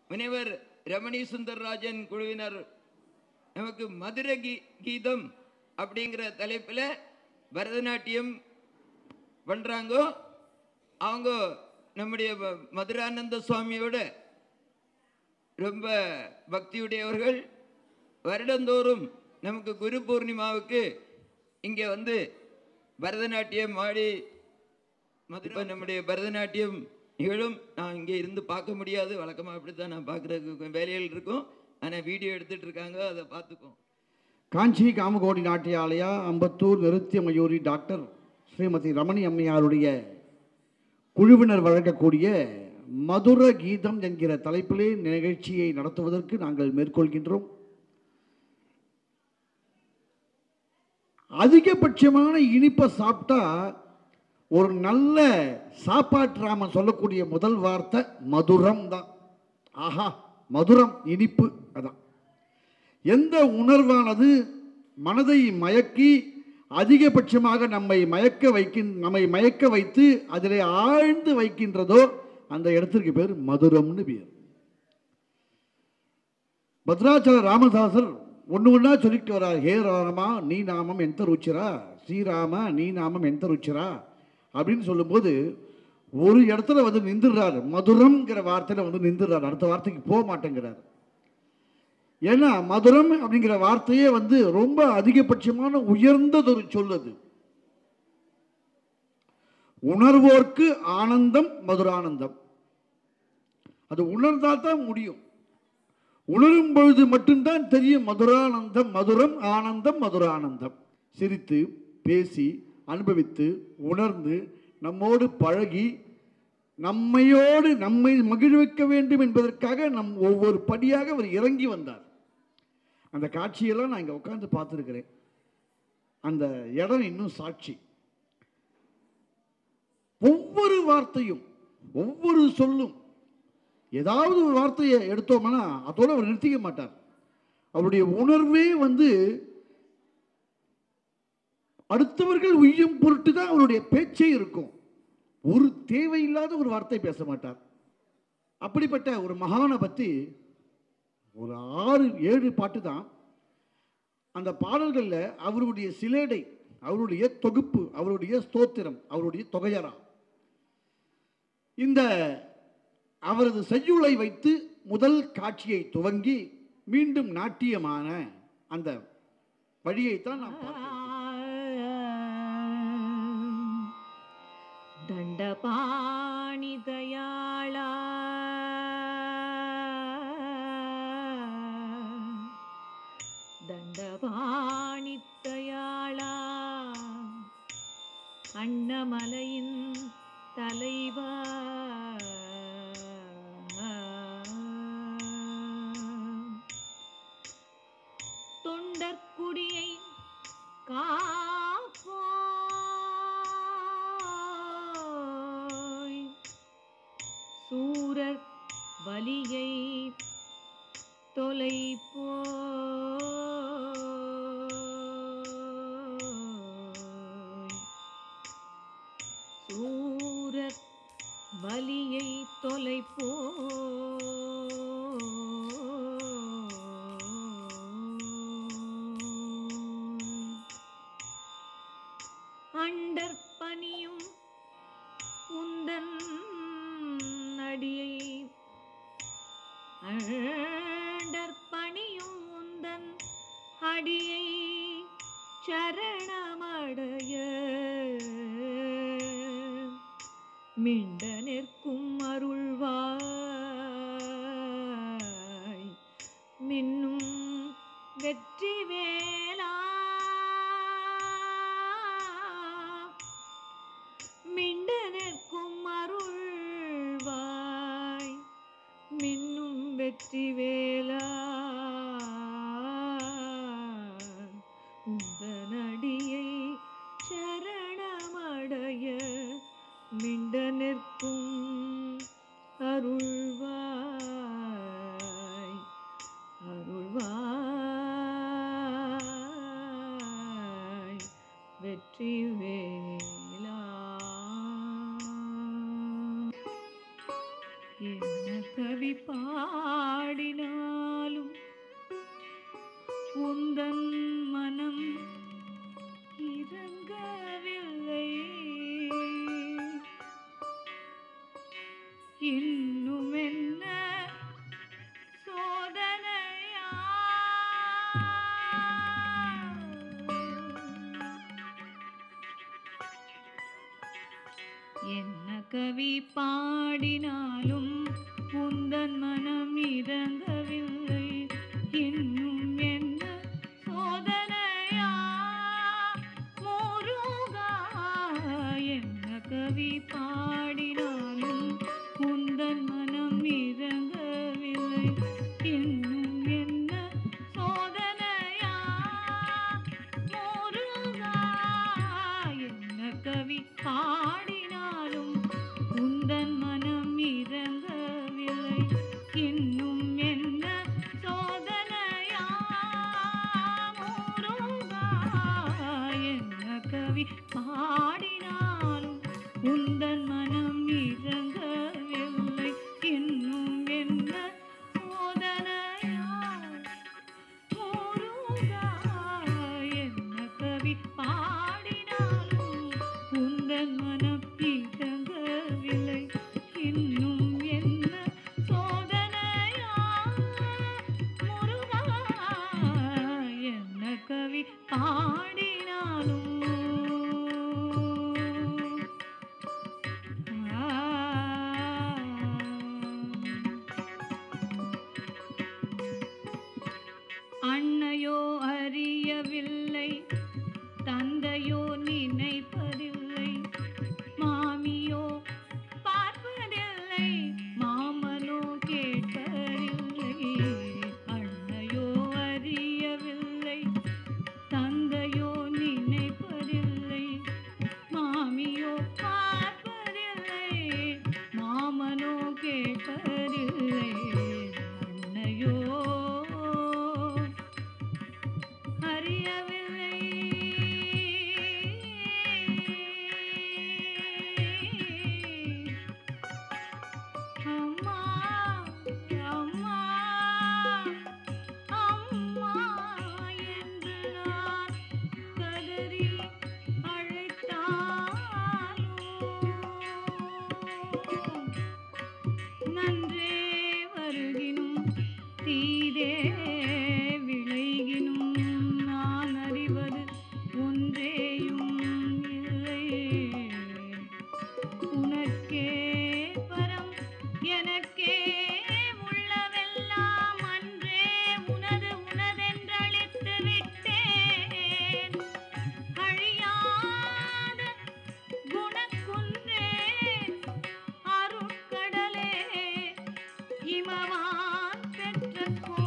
முனைவர் ரமணி சுந்தர்ராஜன் குழுவினர் நமக்கு மதுர கீ கீதம் அப்படிங்கிற தலைப்பில் பரதநாட்டியம் பண்ணுறாங்கோ அவங்க நம்முடைய ம- மதுரானந்த சுவாமியோட ரொம்ப பக்தியுடையவர்கள் வருடந்தோறும் நமக்கு குரு பூர்ணிமாவுக்கு இங்கே வந்து பரதநாட்டியம் ஆடி மதுரை நம்முடைய பரதநாட்டியம் நிகழும் நான் இங்கே இருந்து பார்க்க முடியாது வழக்கமாக அப்படி தான் நான் பார்க்குறதுக்கு வேலைகள் இருக்கும் ஆனால் வீடியோ எடுத்துட்டு இருக்காங்க அதை பார்த்துக்கோம் காஞ்சி காமகோடி நாட்டியாலயா அம்பத்தூர் நிருத்திய மயூரி டாக்டர் ஸ்ரீமதி ரமணி அம்மையாருடைய குழுவினர் வழங்கக்கூடிய மதுர கீதம் என்கிற தலைப்பிலே நிகழ்ச்சியை நடத்துவதற்கு நாங்கள் மேற்கொள்கின்றோம் அதிகபட்சமான இனிப்பை சாப்பிட்டா ஒரு நல்ல சாப்பாட்டு ராமன் சொல்லக்கூடிய முதல் வார்த்தை மதுரம் தான் ஆஹா மதுரம் இனிப்பு அதான் எந்த உணர்வானது மனதை மயக்கி அதிகபட்சமாக நம்மை மயக்க வைக்கின் நம்மை மயக்க வைத்து அதிலே ஆழ்ந்து வைக்கின்றதோ அந்த இடத்திற்கு பேர் மதுரம்னு பேர் பத்ராச்சல ராமதாசர் ஒன்று ஒன்றா சொல்லிட்டு வரார் ஹே ராமா நீ நாமம் எந்த ருச்சிரா ஸ்ரீராம நீ நாமம் எந்த ருச்சிரா அப்படின்னு சொல்லும்போது ஒரு இடத்துல வந்து நின்றுடுறாரு மதுரம்ங்கிற வார்த்தையில வந்து நின்றுடுறாரு அடுத்த வார்த்தைக்கு போக மாட்டேங்கிறார் ஏன்னா மதுரம் அப்படிங்கிற வார்த்தையே வந்து ரொம்ப அதிகபட்சமான உயர்ந்ததொரு சொல்லுது உணர்வோர்க்கு ஆனந்தம் மதுரானந்தம் அது உணர்ந்தால் தான் முடியும் உணரும் பொழுது மட்டும்தான் தெரியும் மதுரானந்தம் மதுரம் ஆனந்தம் மதுரானந்தம் சிரித்து பேசி அனுபவித்து உணர்ந்து நம்மோடு பழகி நம்மையோடு நம்மை மகிழ்விக்க வேண்டும் என்பதற்காக நம் ஒவ்வொரு படியாக அவர் இறங்கி வந்தார் அந்த காட்சியெல்லாம் நான் இங்கே உட்காந்து பார்த்துருக்கிறேன் அந்த இடம் இன்னும் சாட்சி ஒவ்வொரு வார்த்தையும் ஒவ்வொரு சொல்லும் ஏதாவது ஒரு வார்த்தையை எடுத்தோம்னா அதோட அவர் நிறுத்திக்க மாட்டார் அவருடைய உணர்வே வந்து அடுத்தவர்கள் உய்யும் பொருட்டு தான் அவருடைய பேச்சே இருக்கும் ஒரு தேவையில்லாத ஒரு வார்த்தை பேச மாட்டார் அப்படிப்பட்ட ஒரு மகானை பற்றி ஒரு ஆறு ஏழு பாட்டு தான் அந்த பாடல்களில் அவருடைய சிலேடை அவருடைய தொகுப்பு அவருடைய ஸ்தோத்திரம் அவருடைய தொகையரா இந்த அவரது செய்யுளை வைத்து முதல் காட்சியை துவங்கி மீண்டும் நாட்டியமான அந்த வழியைத்தான் நாம் பார்க்கிறோம் ದಂಡಪಾಣಿ ದಯಾಳ ದಂಡಪಾಣಿ ದಯಾಳ அண்ணமலையின் தலைவா தொண்டற்குடியை காப்போய் சூரர் வலியை தொலைப்போய் சூரத் வலியை தொலைப்போ அண்டர் பணியும் உந்தன் அடியை அண்டர் பணியும் உந்தன் அடியை சரணமடைய மிண்ட நிற்கும் அருள்வாய் மின்னும் வெற்றி வேலா மிண்ட நிற்கும் அருள்வாய் மின்னும் வெற்றி வேலா உந்தனடியை சரணமடைய மிண்ட நிற்கும் அருள்வாய் அருள்வாய் வெற்றி வேலா என்ன கவி பா பாடினாலும் உந்தன் மனம் இறங்கவில்லை இன்னும் என்ன சோதனையா என்ன கவி பாடினாலும் உந்தன் மனம் இறங்கவில்லை இன்னும் என்ன சோதனையா முருகா என்ன கவி பாடினாலும் உந்தன் மனம் இறங்கவில்லை இன்னும் என்ன சோதனையா முருகா என்ன கவி பாடினாலும் உந்தன் மனம் இறங்கவில்லை இன்னும் என்ன சோதனையா முருகா என்ன கவி பாடினாலும் உந்தன் மனம் இறங்கவில்லை இன்னும் என்ன சோதனையா முருகா என்ன கவி பாடினாலும் உந்தன் மனம் இறங்கவில்லை இன்னும் என்ன சோதனையா முருகா என்ன கவி பாடினாலும் அன்னையோ அறியவில்லை தந்தையோ நினைப்பதில்லை மாமியோ பார்ப்பதில்லை மாமனோ கேட்பதில்லை அன்னையோ அறியவில்லை தந்தையோ நினைப்பதில்லை மாமியோ பார்ப்பதில்லை மாமனோ கேட்பதில்லை அன்னையோ அறியவில்லை அம்மா அம்மா அம்மா என்று நான் கதறி அழைத்தாலும் நன்றே வருகினும் தீதே விளைகினும் நான் அறிவது ஒன்றேயும் இல்லை உனக்கே பரம் எனக்கே உள்ளவெல்லாம் அன்றே உனது உனதென்றழித்து விட்டேன் அழியாத குணக்குன்றே அருட்கடலே இமவான் பெற்ற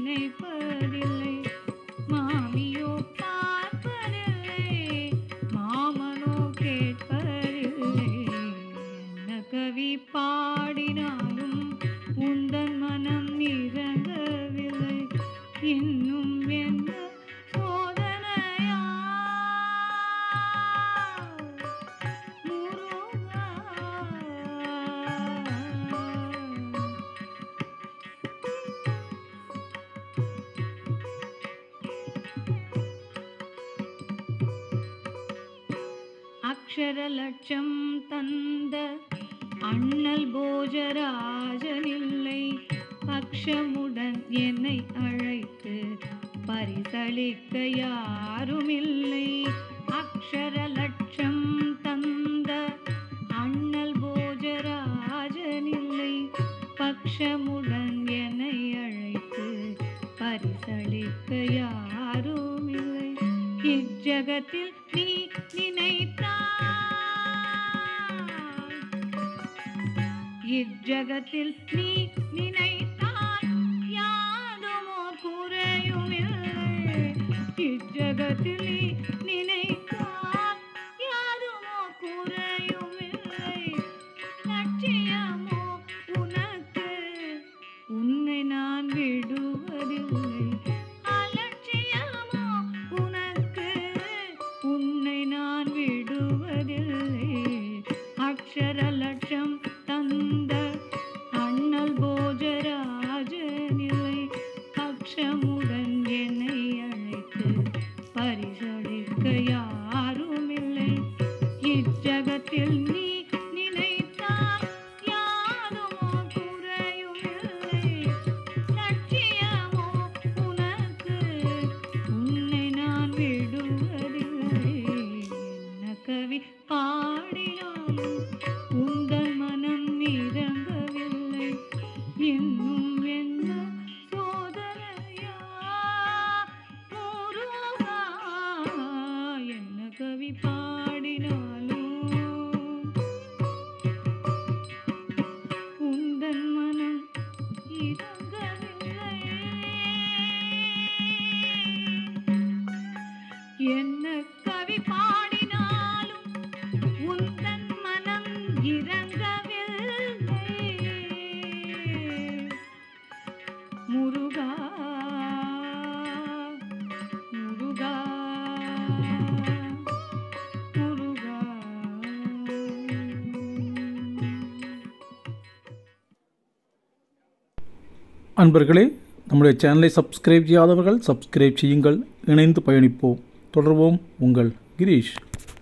நினைப்பதில்லை மாமியோ பார்ப்பதில்லை மாமனோ கேட்பதில்லை என்ன கவி பாடினாலும் உந்தன் மனம் இறங்கவில்லை இன்னும் என்ன சோதனையா முருகா அக்ஷர லட்சம் தந்த அண்ணல் போஜராஜனில்லை பக்ஷமுடன் என்னை அழைத்து பரிசளிக்க யாருமில்லை அக்ஷர லட்சம் தந்த அண்ணல் போஜராஜனில்லை பக்ஷமுடன் என்னை அழைத்து பரிசளிக்க யாருமில்லை இஜகத்தில் நீ நினைத்தால் இஜகத்தில் நீ நினைத்தால் யாதுமோ குறையுமில்லை இஜகத்தில் நீ நினைத்தால் யாதுமோ குறையுமில்லை லட்சியமோ உனக்கு உன்னை நான் விடுவதில்லை அலட்சியமோ உனக்கு உன்னை நான் விடுவதில்லை அக்ஷர லட்சம் தந்த அண்ணல் போஜராஜனில்லை பக்ஷமுடன் என்னை அழைத்து பரிசளிக்க யாருமில்லை இச்சகத்தில் நீ நினைத்தால் யாருமோ குறையுமில்லை லட்சியமோ உனக்கு உன்னை நான் விடுவதில்லை என்ன கவி பாடினாலும் உங்கள் மனம் இறங்கவில்லை இன்னும் என்ன சோதனையா முருகா என்ன கவி பாடினாலும் உந்தன் மனம் இறங்கவில்லை என்ன கவி பாடினாலும் உந்தன் மனம் இறங்கவில்லை முருகா முருகா முருகா அன்பர்களே நம்முடைய சேனலை சப்ஸ்கிரைப் செய்யாதவர்கள் சப்ஸ்கிரைப் செய்யுங்கள் இணைந்து பயணிப்போம் தொடர்வோம் உங்கள் கிரீஷ்